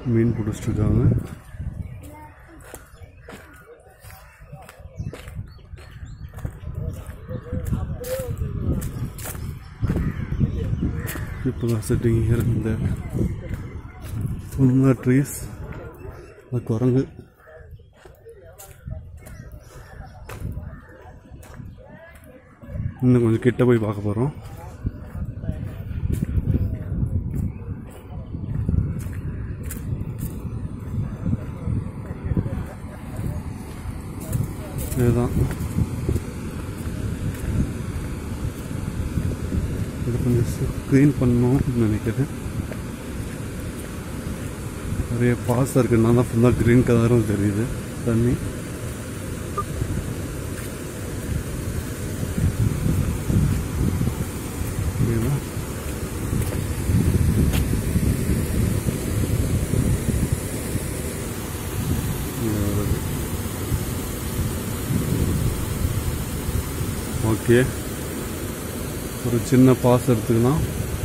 மீன் பிடிச்சிட்டு இருக்காங்க people are sitting here and there ஃபுல்லாக ட்ரீஸ் அது குரங்கு இன்னும் கொஞ்சம் கிட்ட போய் பார்க்க போகிறோம் இதுதான் இது கொஞ்சம் க்ளீன் பண்ணணும்னு நினைக்கிறேன் நிறைய பாஸ் இருக்குன்னா தான் ஃபுல்லாக க்ரீன் கலரும் தெரியுது தண்ணி ஓகேவா? இங்க வருது. ஓகே ஒரு சின்ன பாஸ் எடுத்துக்கலாம்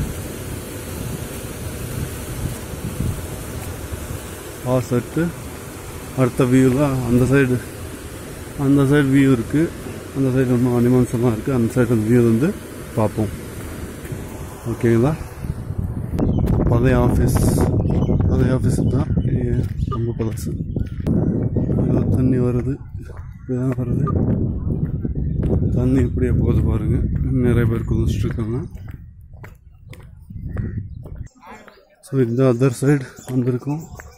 பாஸ் எடுத்து அடுத்த வியூவில் அந்த சைடு அந்த சைடு வியூ இருக்குது அந்த சைடு இன்னும் அனிமல்ஸ் எல்லாம் இருக்குது அந்த சைடு வியூ வந்து பார்ப்போம் ஓகேங்களா பழைய ஆஃபீஸ் பழைய ஆஃபீஸ் தான் இங்க ரொம்ப பழசு இதுல தண்ணி வருது இதுதான் வருது தண்ணி இப்படியே போகுது பாருங்க நிறைய பேர் குதிச்சுட்டு இருக்காங்க ஸோ இந்த அதர் சைடு வந்திருக்கோம்